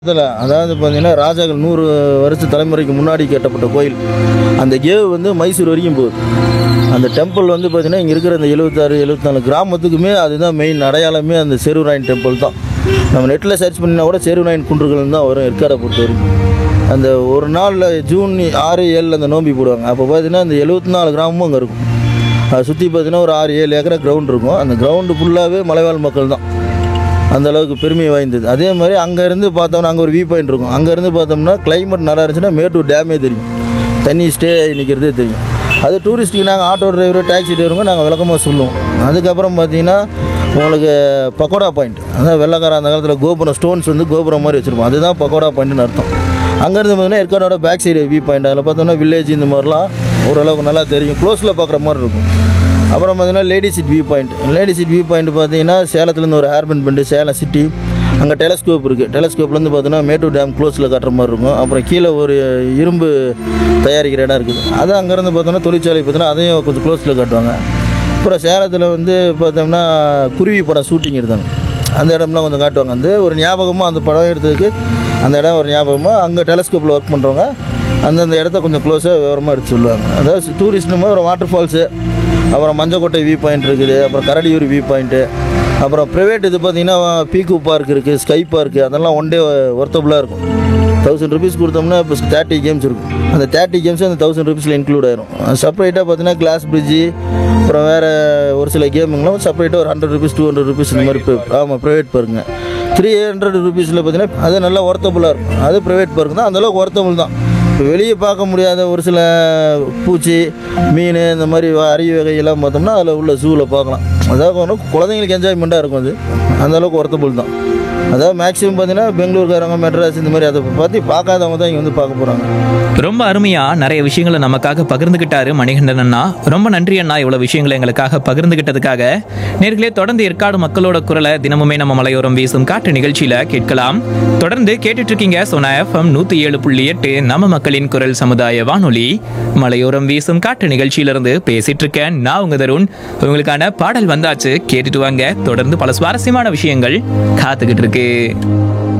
இதில் அதாவது பார்த்தீங்கன்னா ராஜாக்கள் நூறு வருஷ தலைமுறைக்கு முன்னாடி கட்டப்பட்ட கோயில் அந்த கேவ் வந்து மைசூர் வரைக்கும் போகுது அந்த டெம்பிள் வந்து பார்த்தீங்கன்னா இங்கே இருக்கிற அந்த எழுபத்தாறு எழுபத்தாலு கிராமத்துக்குமே அதுதான் மெயின் அடையாளமே அந்த செருவராயன் டெம்பிள் தான் நம்ம நெட்டில் சர்ச் பண்ணினா கூட செருவராயன் குன்றுகள் தான் வரும் ஏற்காடை பொறுத்த வரைக்கும் அந்த ஒரு நாளில் ஜூன் ஆறு ஏழில் அந்த நோம்பி போடுவாங்க அப்போ பார்த்தீங்கன்னா அந்த எழுபத்தி நாலு கிராமமும் அங்கே இருக்கும் அதை சுற்றி பார்த்தீங்கன்னா ஒரு ஆறு ஏழு ஏக்கரா கிரவுண்ட் இருக்கும் அந்த கிரவுண்டு ஃபுல்லாகவே மலைவாழ் மக்கள் தான் அந்த அளவுக்கு பெருமை வாய்ந்தது அதே மாதிரி அங்கேருந்து பார்த்தோம்னா அங்கே ஒரு வியூ பாயிண்ட் இருக்கும் அங்கேருந்து பார்த்தோம்னா கிளைமேட் நல்லா இருந்துச்சுன்னா மேட்டூர் டேமே தெரியும் தண்ணி ஸ்டே ஆகி நிற்கிறதே தெரியும் அது டூரிஸ்ட்டுக்கு நாங்கள் ஆட்டோ டிரைவர் டாக்ஸி டிரைவருங்க நாங்கள் விளக்கமாக சொல்லுவோம் அதுக்கப்புறம் பார்த்தீங்கன்னா உங்களுக்கு பக்கோடா பாயிண்ட் அதான் வெள்ளக்கார அந்த காலத்தில் கோபுரம் ஸ்டோன்ஸ் வந்து கோபுரம் மாதிரி வச்சுருப்போம் அதுதான் பக்கோடா பாயிண்ட்னு அர்த்தம் அங்கேருந்து பார்த்தீங்கன்னா ஏற்காடோட பேக் சைடு வியூ பாயிண்ட் அதில் பார்த்தோம்னா வில்லேஜ் இந்த மாதிரிலாம் ஓரளவுக்கு நல்லா தெரியும் க்ளோஸில் பார்க்குற மாதிரி இருக்கும் அப்புறம் பார்த்தீங்கன்னா lady seat view point lady seat view point பார்த்தீங்கன்னா சேலத்துலேருந்து ஒரு ஹேர்பன் பெண்டு சேலம் சிட்டி அங்கே டெலஸ்கோப் இருக்குது டெலஸ்கோப்லேருந்து பார்த்தீங்கன்னா மேட்டூர் டேம் க்ளோஸில் காட்டுற மாதிரி இருக்கும் அப்புறம் கீழே ஒரு இரும்பு தயாரிக்கிற இடம் இருக்குது அது அங்கேருந்து பார்த்தோன்னா தொழிற்சாலை பார்த்தீங்கன்னா அதையும் கொஞ்சம் க்ளோஸில் காட்டுவாங்க அப்புறம் சேலத்தில் வந்து பார்த்தோம்னா குருவி படம் ஷூட்டிங் எடுத்தாங்க அந்த இடம்லாம் கொஞ்சம் காட்டுவாங்க வந்து ஒரு ஞாபகமாக அந்த படம் எடுத்ததுக்கு அந்த இடம் ஒரு ஞாபகமாக அங்கே டெலஸ்கோப்பில் ஒர்க் பண்ணுறவங்க அந்தந்த இடத்த கொஞ்சம் க்ளோஸாக விவரமாக எடுத்து சொல்லுவாங்க அதாவது டூரிஸ்ட்னு ஒரு வாட்டர் ஃபால்ஸு அப்புறம் மஞ்சக்கோட்டை வியூ பாயிண்ட் இருக்குது அப்புறம் கரடியூர் வியூ பாயிண்ட்டு அப்புறம் ப்ரைவேட் இது பார்த்தீங்கன்னா பீக்கு பார்க் இருக்குது ஸ்கை பார்க்கு அதெல்லாம் ஒன் டே ஒர்த்தபுளாக இருக்கும் தௌசண்ட் ருபீஸ் கொடுத்தோம்னா இப்போ தேர்ட்டி கேம்ஸ் இருக்கும் அந்த தேர்ட்டி கேம்ஸ் அந்த தௌசண்ட் ருபீஸில் இன்க்ளூட் ஆயிரும் செப்பரேட்டாக பார்த்தீங்கன்னா கிளாஸ் பிரிட்ஜி அப்புறம் வேறு ஒரு சில கேமுங்களாம் செப்பரேட்டாக ஒரு hundred rupees two hundred rupees இந்த மாதிரி ஆமாம் ப்ரைவேட் பார்க்குங்க த்ரீ ஹண்ட்ரட் ருபீஸில் பார்த்தீங்கன்னா அது நல்லா ஒர்த்தபுளாக இருக்கும் அது ப்ரைவேட் பார்க் தான் அந்தளவுக்கு ஒர்த்தபுள் தான் இப்போ வெளியே பார்க்க முடியாத ஒரு சில பூச்சி மீன் இந்த மாதிரி வ- அரிய வகையெல்லாம் பார்த்தோம்னா அதில் உள்ள ஜூவில் பார்க்கலாம் அதாவது ஒன்று குழந்தைங்களுக்கு என்ஜாய்மெண்ட்டாக இருக்கும் அது அந்த அளவுக்கு ஒர்த்தபுள் தான் அதாவது மேக்ஸிமம் பார்த்தீங்கன்னா பெங்களூர்காரங்க மெட்ராஸ் இந்த மாதிரி அதை பற்றி பார்க்காதவங்க தான் இங்கே வந்து பார்க்க போகிறாங்க ரொம்ப அருமையா நிறைய விஷயங்களை நமக்காக பகிர்ந்துகிட்டாரு மணிகண்டன் அண்ணா ரொம்ப நன்றி அண்ணா இவ்வளவு விஷயங்களை எங்களுக்காக பகிர்ந்துகிட்டதுக்காக நேர்களே தொடர்ந்து ஏற்காடு மக்களோட குரலை தினமுமே நம்ம மலையோரம் வீசும் காட்டு நிகழ்ச்சியில கேட்கலாம் தொடர்ந்து கேட்டுட்டு இருக்கீங்க சோனா எஃப்எம் நூத்தி ஏழு புள்ளி எட்டு நம்ம மக்களின் குரல் சமுதாய வானொலி மலையோரம் வீசும் காட்டு நிகழ்ச்சியிலிருந்து பேசிட்டு இருக்கேன் நான் உங்க தருண் உங்களுக்கான பாடல் வந்தாச்சு கேட்டுட்டு வாங்க தொடர்ந்து பல சுவாரஸ்யமான விஷயங்கள் காத்துக்கிட்டு இருக்கு